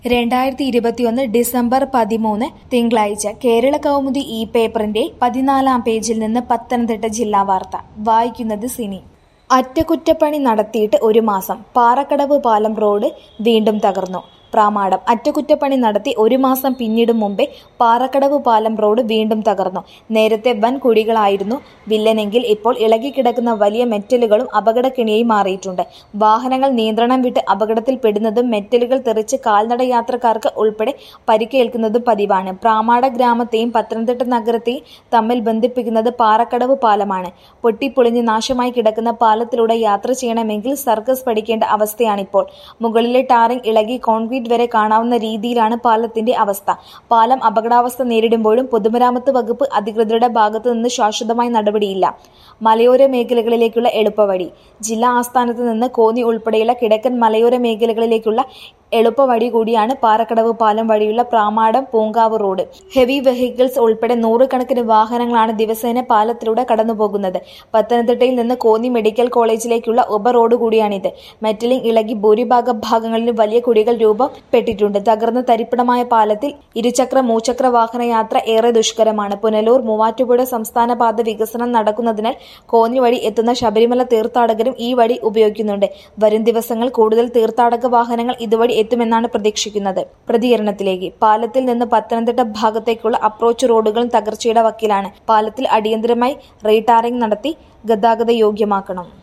രണ്ടായിരത്തി ഇരുപത്തിയൊന്ന് ഡിസംബർ പതിമൂന്ന് തിങ്കളാഴ്ച കേരള കൗമുദി ഈ പേപ്പറിന്റെ പതിനാലാം പേജിൽ നിന്ന് പത്തനംതിട്ട ജില്ലാ വാർത്ത വായിക്കുന്നത് സിനി അറ്റകുറ്റപ്പണി നടത്തിയിട്ട് ഒരു മാസം പാറക്കടവ് പാലം റോഡ് വീണ്ടും തകർന്നു പ്രാമാടം അറ്റകുറ്റപ്പണി നടത്തി ഒരു മാസം പിന്നിടും മുമ്പേ പാറക്കടവ് പാലം റോഡ് വീണ്ടും തകർന്നു നേരത്തെ വൻ കുഴികളായിരുന്നു വില്ലനെങ്കിൽ ഇപ്പോൾ ഇളകിക്കിടക്കുന്ന വലിയ മെറ്റലുകളും അപകടക്കിണിയായി മാറിയിട്ടുണ്ട് വാഹനങ്ങൾ നിയന്ത്രണം വിട്ട് അപകടത്തിൽപ്പെടുന്നതും മെറ്റലുകൾ തെറിച്ച് കാൽനട യാത്രക്കാർക്ക് ഉൾപ്പെടെ പരിക്കേൽക്കുന്നതും പതിവാണ് പ്രാമാട ഗ്രാമത്തെയും പത്തനംതിട്ട നഗരത്തെയും തമ്മിൽ ബന്ധിപ്പിക്കുന്നത് പാറക്കടവ് പാലമാണ് പൊട്ടിപ്പൊളിഞ്ഞ് നാശമായി കിടക്കുന്ന പാലത്തിലൂടെ യാത്ര ചെയ്യണമെങ്കിൽ സർക്കസ് പഠിക്കേണ്ട അവസ്ഥയാണിപ്പോൾ മുകളിലെ ടാറിംഗ് ഇളകി കോൺക്രീറ്റ് വരെ കാണാവുന്ന രീതിയിലാണ് പാലത്തിന്റെ അവസ്ഥ പാലം അപകടാവസ്ഥ നേരിടുമ്പോഴും പൊതുമരാമത്ത് വകുപ്പ് അധികൃതരുടെ ഭാഗത്തു നിന്ന് ശാശ്വതമായ നടപടിയില്ല മലയോര മേഖലകളിലേക്കുള്ള എളുപ്പവഴി ജില്ലാ ആസ്ഥാനത്ത് നിന്ന് കോന്നി ഉൾപ്പെടെയുള്ള കിഴക്കൻ മലയോര മേഖലകളിലേക്കുള്ള എളുപ്പവഴി കൂടിയാണ് പാറക്കടവ് പാലം വഴിയുള്ള Pramadom Poonkavu road heavy vehicles ഉൾപ്പെടെ നൂറുകണക്കിന് വാഹനങ്ങളാണ് ദിവസേന പാലത്തിലൂടെ കടന്നുപോകുന്നത് പത്തനംതിട്ടയിൽ നിന്ന് കോന്നി മെഡിക്കൽ കോളേജിലേക്കുള്ള ഉപ റോഡ് കൂടിയാണിത് മെറ്റലിംഗ് ഇളകി ഭൂരിഭാഗം ഭാഗങ്ങളിലും വലിയ കുഴികൾ രൂപപ്പെട്ടിട്ടുണ്ട് തകർന്ന തരിപ്പണമായ പാലത്തിൽ ഇരുചക്ര മൂചക്ര വാഹന യാത്ര ഏറെ ദുഷ്കരമാണ് പുനലൂർ മൂവാറ്റുപുഴ സംസ്ഥാന പാത വികസനം നടക്കുന്നതിനാൽ കോന്നി വഴി എത്തുന്ന ശബരിമല തീർത്ഥാടകരും ഈ വഴി ഉപയോഗിക്കുന്നുണ്ട് വരും ദിവസങ്ങൾ കൂടുതൽ തീർത്ഥാടക വാഹനങ്ങൾ ഇതുവഴി എത്തുമെന്നാണ് പ്രതീക്ഷിക്കുന്നത് പ്രതികരണത്തിലേക്ക് പാലത്തിൽ നിന്ന് പത്തനംതിട്ട ഭാഗത്തേക്കുള്ള അപ്രോച്ച് റോഡുകളും തകർച്ചയുടെ വക്കിലാണ് പാലത്തിൽ അടിയന്തരമായി റീടാറിംഗ് നടത്തി ഗതാഗത യോഗ്യമാക്കണം